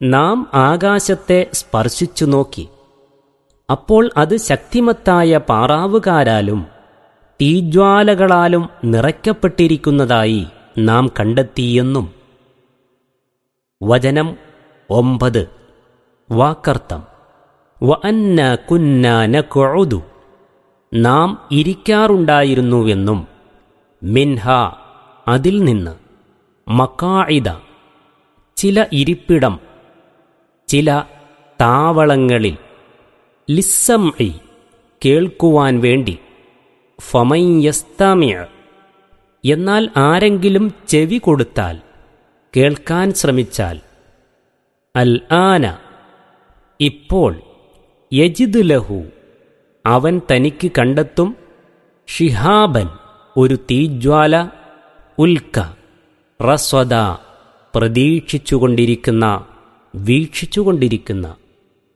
നാം ആകാശത്തെ സ്പർശിച്ചു നോക്കി അപ്പോൾ അത് ശക്തിമത്തായ പാറാവുകാരാലും തീജ്വാലകളാലും നിറയ്ക്കപ്പെട്ടിരിക്കുന്നതായി നാം കണ്ടെത്തിയെന്നും വചനം ഒമ്പത് വാക്കർത്ഥം വ അന്ന കുന്ന നഖുഉദു നാം ഇരിക്കാറുണ്ടായിരുന്നുവെന്നും മിൻഹ അതിൽ നിന്ന് മക്കായിദ ചില ഇരിപ്പിടം ചില താവളങ്ങളിൽ ലിസ്സംഇ കേൾക്കുവാൻ വേണ്ടി ഫമയ്യസ്തമിയ എന്നാൽ ആരെങ്കിലും ചെവി കൊടുത്താൽ കേൾക്കാൻ ശ്രമിച്ചാൽ അൽ ആന ഇപ്പോൾ യജിദ് ലഹു അവൻ തനിക്ക് കണ്ടെത്തും ഷിഹാബൻ ഒരു തീജ്വാല ഉൽക്ക റസ്വദ പ്രതീക്ഷിച്ചുകൊണ്ടിരിക്കുന്ന വീക്ഷിച്ചുകൊണ്ടിരിക്കുന്ന